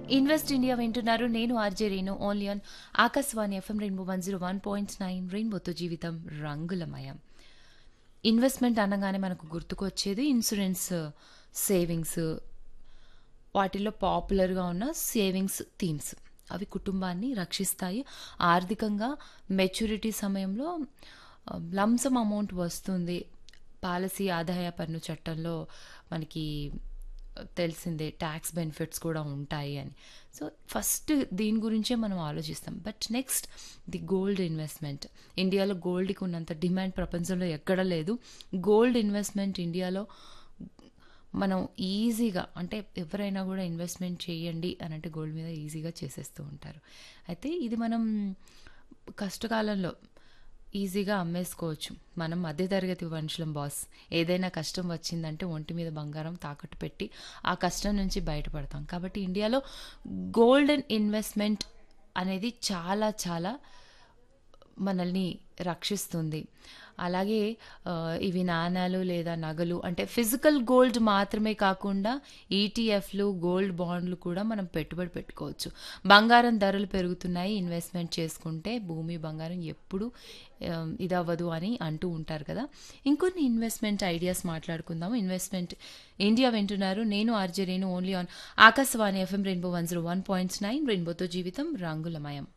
invest India వింటున్నారు నేను RJ Renu only on Akashvani FM Rainbow one zero one point nine రెయిన్బోతో జీవితం రంగులమయం ఇన్వెస్ట్మెంట్ అనగానే మనకు గుర్తుకొచ్చేది ఇన్సూరెన్స్ సేవింగ్స్ వాటిల్లో పాపులర్గా ఉన్న సేవింగ్స్ థీమ్స్ అవి కుటుంబాన్ని రక్షిస్తాయి ఆర్థికంగా మెచ్యూరిటీ సమయంలో లంసమ్ అమౌంట్ వస్తుంది పాలసీ ఆదాయ పన్ను చట్టంలో మనకి తెలిసిందే ట్యాక్స్ బెనిఫిట్స్ కూడా ఉంటాయి అని సో ఫస్ట్ దీని గురించే మనం ఆలోచిస్తాం but next the gold investment ఇండియాలో గోల్డ్కి ఉన్నంత డిమాండ్ ప్రపంచంలో ఎక్కడ లేదు గోల్డ్ ఇన్వెస్ట్మెంట్ ఇండియాలో మనం ఈజీగా అంటే ఎవరైనా కూడా ఇన్వెస్ట్మెంట్ చేయండి అని అంటే గోల్డ్ మీద ఈజీగా చేసేస్తూ ఉంటారు అయితే ఇది మనం కష్టకాలంలో ఈజీగా అమ్మేసుకోవచ్చు మనం మధ్యతరగతి మనుషులం బాస్ ఏదైనా కష్టం వచ్చిందంటే ఒంటి మీద బంగారం తాకట్టు పెట్టి ఆ కష్టం నుంచి బయటపడతాం కాబట్టి ఇండియాలో గోల్డెన్ ఇన్వెస్ట్మెంట్ అనేది చాలా చాలా మనల్ని రక్షిస్తుంది అలాగే ఇవి నాణాలు లేదా నగలు అంటే ఫిజికల్ గోల్డ్ మాత్రమే కాకుండా ఈటీఎఫ్లు గోల్డ్ బాండ్లు కూడా మనం పెట్టుబడి పెట్టుకోవచ్చు బంగారం ధరలు పెరుగుతున్నాయి ఇన్వెస్ట్మెంట్ చేసుకుంటే భూమి బంగారం ఎప్పుడు ఇదవ్వదు అని అంటూ ఉంటారు కదా ఇంకొన్ని ఇన్వెస్ట్మెంట్ ఐడియాస్ మాట్లాడుకుందాము ఇన్వెస్ట్మెంట్ ఇండియా వింటున్నారు నేను RJ Renu only on Akashvani FM Rainbow one zero one point nine రెయిన్బోతో జీవితం రంగులమయం